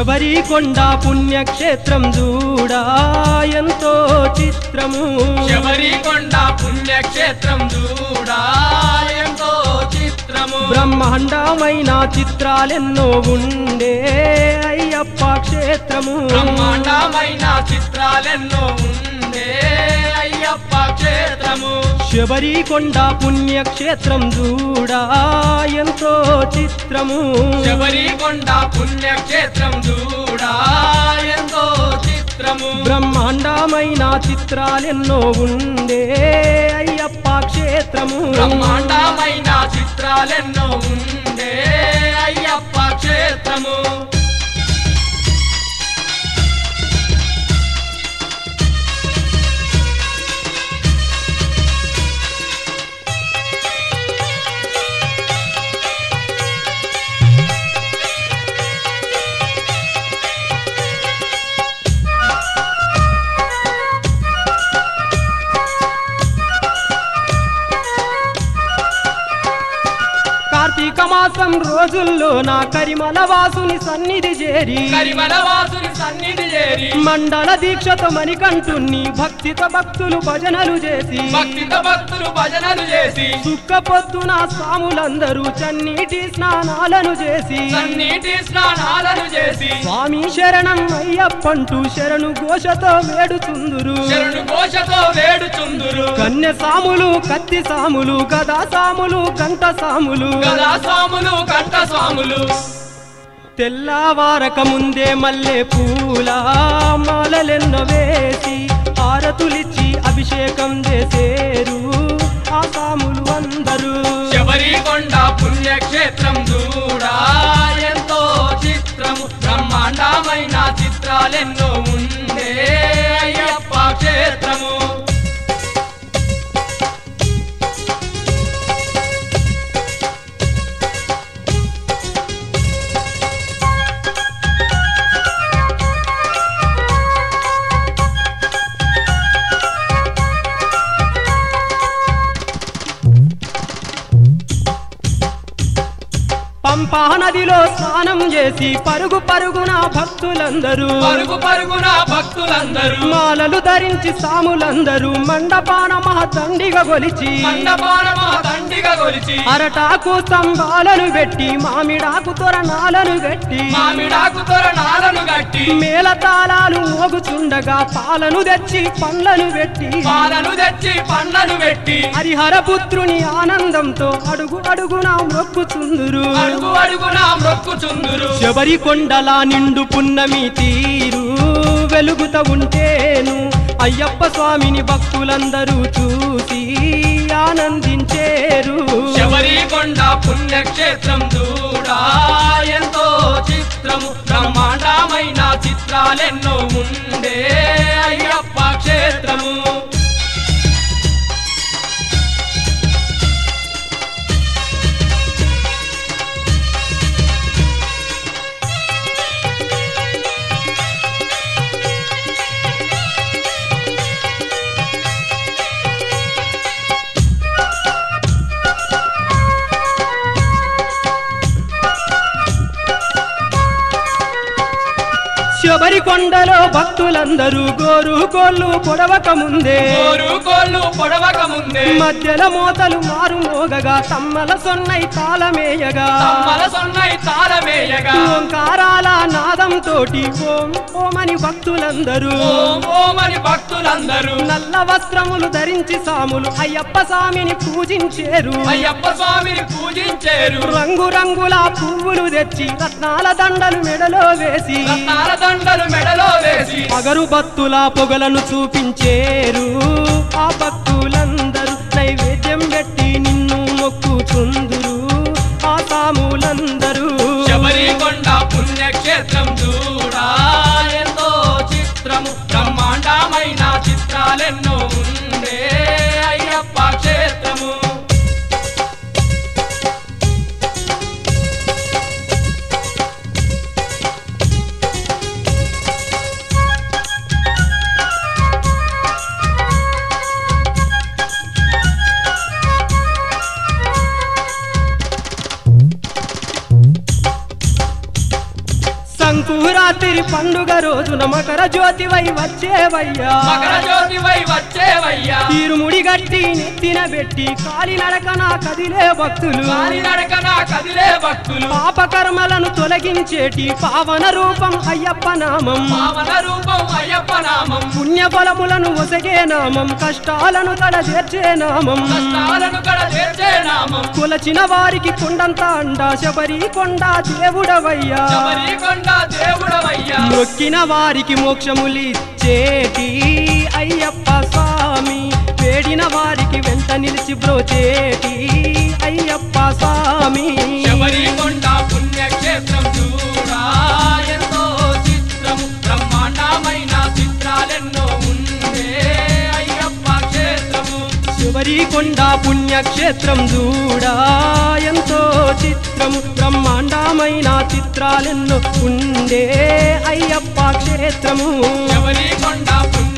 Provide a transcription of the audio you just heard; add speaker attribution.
Speaker 1: శబరికొండ పుణ్యక్షేత్రం చూడా ఎంతో చిత్రము
Speaker 2: శబరికొండ పుణ్యక్షేత్రం చూడా ఎంతో చిత్రము
Speaker 1: బ్రహ్మాండమైన చిత్రాలెన్నో ఉండే అయ్యప్ప క్షేత్రము
Speaker 2: బ్రహ్మాండమైన చిత్రాలెన్నో ఉండే అయ్యప్ప క్షేత్రము
Speaker 1: శబరికొండ పుణ్యక్షేత్రం చూడా ఎంతో చిత్రము
Speaker 2: శబరికొండ పుణ్యక్షేత్రం చూడా ఎంతో చిత్రము
Speaker 1: బ్రహ్మాండమైన చిత్రాలెన్నో ఉండే అయ్యప్ప క్షేత్రము
Speaker 2: బ్రహ్మాండమైన చిత్రాలెన్నో ఉండే అయ్యప్ప క్షేత్రము
Speaker 1: కార్తీక మాసం రోజుల్లో నా కరిమల వాసుని సన్నిధి చేరి
Speaker 2: కరిమల వాసుని సన్నిధి చేరి
Speaker 1: మండల దీక్షతో మణికంఠుణ్ణి భక్తితో భక్తులు భజనలు చేసి
Speaker 2: భక్తితో భక్తులు భజనలు చేసి
Speaker 1: సుక్క పొద్దున సాములందరూ చన్నీటి స్నానాలను చేసి
Speaker 2: సన్నీటి స్నానాలను చేసి
Speaker 1: స్వామి శరణం అయ్యప్పంటూ శరణు ఘోషతో వేడుచుందురు
Speaker 2: శరణు ఘోషతో వేడుచుందురు
Speaker 1: కన్య సాములు కత్తి సాములు గదా సాములు గంట సాములు
Speaker 2: గదా స్వాములు కంఠ స్వాములు
Speaker 1: తెల్లవారక ముందే మల్లె పూల మాలలెన్నో వేసి హారతులిచ్చి అభిషేకం చేసేరు ఆ సాములు అందరూ
Speaker 2: శబరికొండ పుణ్యక్షేత్రం చూడా ఎంతో చిత్రము బ్రహ్మాండమైన చిత్రాలెన్నో ఉండే అయ్యప్ప క్షేత్రము
Speaker 1: పంపా నదిలో స్నానం చేసి పరుగు పరుగున భక్తులందరూ
Speaker 2: పరుగు పరుగున భక్తులందరూ
Speaker 1: మాలలు ధరించి సాములందరూ మండపాన మహదండిగా గొలిచి
Speaker 2: మండపాన దండిగా కొలిచి
Speaker 1: అరటాకు స్తంభాలను పెట్టి మామిడాకు తొరణాలను పెట్టి
Speaker 2: మామిడాకు తోరణాలను గట్టి
Speaker 1: మేళతాళాలు మోగుచుండగా పాలను తెచ్చి పండ్లను పెట్టి
Speaker 2: పాలను తెచ్చి పండ్లను పెట్టి
Speaker 1: హరిహర పుత్రుని ఆనందంతో అడుగు అడుగున మొక్కుచుందురు
Speaker 2: అడుగు అడుగున మ్రొక్కుచుందురు
Speaker 1: శబరి కొండల నిండు పున్నమి తీరు వెలుగుత ఉంటేను అయ్యప్ప స్వామిని భక్తులందరూ చూసి ఆనందించేరు
Speaker 2: శబరికొండ పుణ్యక్షేత్రం చూడా ఎంతో చిత్రము బ్రహ్మాండమైన చిత్రాలెన్నో ఉండే అయ్యప్ప క్షేత్రము
Speaker 1: శబరి కొండలో భక్తులందరూ గోరు కోళ్ళు పొడవక ముందే
Speaker 2: కోరు కోళ్ళు పొడవక ముందే
Speaker 1: మధ్యల మోతలు మారు మోగగా తమ్మల సొన్నై తాళమేయగా
Speaker 2: తమ్మల సొన్నై తాళమేయగా
Speaker 1: ఓంకారాల నాదం తోటి ఓం ఓమని భక్తులందరూ
Speaker 2: ఓం ఓమని భక్తులందరూ
Speaker 1: నల్ల వస్త్రములు ధరించి సాములు అయ్యప్ప స్వామిని పూజించేరు
Speaker 2: అయ్యప్ప స్వామిని పూజించేరు
Speaker 1: రంగు రంగుల పువ్వులు తెచ్చి రత్నాల దండలు మెడలో వేసి
Speaker 2: రత్నాల దండలు మెడలో వేసి
Speaker 1: పగరు భక్తుల పొగలను చూపించేరు ఆ భక్తులందరూ నైవేద్యం పెట్టి నిన్ను మొక్కుచుందురు ఆ సాములందరూ
Speaker 2: శబరికొండ పుణ్యక్షేత్రం చూడా ఎంతో చిత్రము బ్రహ్మాండమైన చిత్రాలెన్నో ఉండే అయ్యప్ప క్షేత్రము
Speaker 1: సంకురాత్రి పండుగ రోజున మకర జ్యోతివై వచ్చేవయ్యా
Speaker 2: మకర జ్యోతివై వచ్చేవయ్యా
Speaker 1: తీరుముడి గట్టి నెత్తిన పెట్టి కాలి నడకన కదిలే భక్తులు
Speaker 2: కాలి నడకన కదిలే భక్తులు
Speaker 1: పాపకర్మలను తొలగించేటి పావన రూపం అయ్యప్ప నామం
Speaker 2: పావన రూపం అయ్యప్ప నామం
Speaker 1: పుణ్యఫలములను ఒసగే నామం కష్టాలను కడచేర్చే నామం
Speaker 2: కష్టాలను కడ తీర్చే నామం
Speaker 1: కొలచిన వారికి కొండంత అండ శబరి కొండ దేవుడవయ్యా
Speaker 2: శబరి కొండ దేవుడవయ్యా
Speaker 1: మొక్కిన వారికి మోక్షములిచ్చేటి అయ్యప్ప స్వామి వేడిన వారికి వెంట నిలిచి బ్రోచేటి అయ్యప్ప స్వామి
Speaker 2: శబరి కొండ పుణ్యక్షేత్రం చూడా ఎంతో చిత్రము బ్రహ్మాండమైన చిత్రాలెన్నో ఉండే అయ్యప్ప క్షేత్రము
Speaker 1: శబరి కొండ పుణ్యక్షేత్రం చూడా ఎంతో చిత్రము బ్రహ్మాండమైన చిత్రాలెన్నో ఉండే అయ్యప్ప క్షేత్రము
Speaker 2: శబరి కొండ పుణ్య